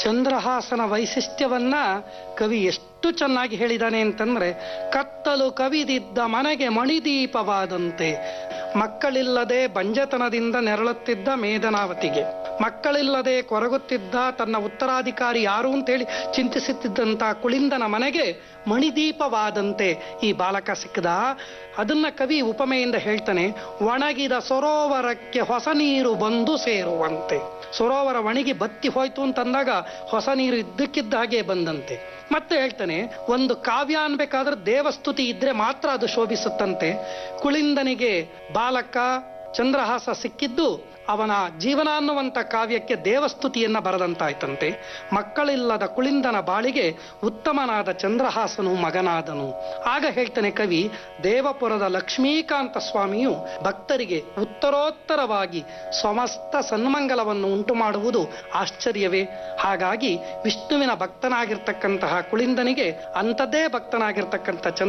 ಚಂದ್ರಹಾಸನ ವೈಶಿಷ್ಟ್ಯವನ್ನ ಕವಿ ಎಷ್ಟು ಚೆನ್ನಾಗಿ ಹೇಳಿದಾನೆ ಅಂತಂದ್ರೆ ಕತ್ತಲು ಕವಿದಿದ್ದ ಮನೆಗೆ ಮಣಿದೀಪವಾದಂತೆ ಮಕ್ಕಳಿಲ್ಲದೆ ಬಂಜತನದಿಂದ ನೆರಳುತ್ತಿದ್ದ ಮೇಧನಾವತಿಗೆ ಮಕ್ಕಳಿಲ್ಲದೆ ಕೊರಗುತ್ತಿದ್ದ ತನ್ನ ಉತ್ತರಾಧಿಕಾರಿ ಯಾರು ಅಂತೇಳಿ ಚಿಂತಿಸುತ್ತಿದ್ದಂತ ಕುಳಿಂದನ ಮನೆಗೆ ಮಣಿದೀಪವಾದಂತೆ ಈ ಬಾಲಕ ಸಿಕ್ಕದ ಅದನ್ನ ಕವಿ ಉಪಮೆಯಿಂದ ಹೇಳ್ತಾನೆ ಒಣಗಿದ ಸರೋವರಕ್ಕೆ ಹೊಸ ನೀರು ಬಂದು ಸೇರುವಂತೆ ಸರೋವರ ಒಣಗಿ ಬತ್ತಿ ಹೋಯ್ತು ಅಂತಂದಾಗ ಹೊಸ ನೀರು ಇದ್ದಕ್ಕಿದ್ದ ಹಾಗೆ ಬಂದಂತೆ ಮತ್ತೆ ಹೇಳ್ತಾನೆ ಒಂದು ಕಾವ್ಯ ಅನ್ಬೇಕಾದ್ರೆ ದೇವಸ್ತುತಿ ಇದ್ರೆ ಮಾತ್ರ ಅದು ಶೋಭಿಸುತ್ತಂತೆ ಕುಳಿಂದನಿಗೆ ಬಾಲಕ ಚಂದ್ರಹಾಸ ಸಿಕ್ಕಿದ್ದು ಅವನ ಜೀವನ ಅನ್ನುವಂಥ ಕಾವ್ಯಕ್ಕೆ ದೇವಸ್ತುತಿಯನ್ನ ಬರದಂತಾಯ್ತಂತೆ ಮಕ್ಕಳಿಲ್ಲದ ಕುಳಿಂದನ ಬಾಳಿಗೆ ಉತ್ತಮನಾದ ಚಂದ್ರಹಾಸನು ಮಗನಾದನು ಆಗ ಹೇಳ್ತಾನೆ ಕವಿ ದೇವಪುರದ ಲಕ್ಷ್ಮೀಕಾಂತ ಸ್ವಾಮಿಯು ಭಕ್ತರಿಗೆ ಉತ್ತರೋತ್ತರವಾಗಿ ಸಮಸ್ತ ಸನ್ಮಂಗಲವನ್ನು ಉಂಟು ಮಾಡುವುದು ಆಶ್ಚರ್ಯವೇ ಹಾಗಾಗಿ ವಿಷ್ಣುವಿನ ಭಕ್ತನಾಗಿರ್ತಕ್ಕಂತಹ ಕುಳಿಂದನಿಗೆ ಅಂಥದ್ದೇ ಭಕ್ತನಾಗಿರ್ತಕ್ಕಂಥ ಚಂದ್ರ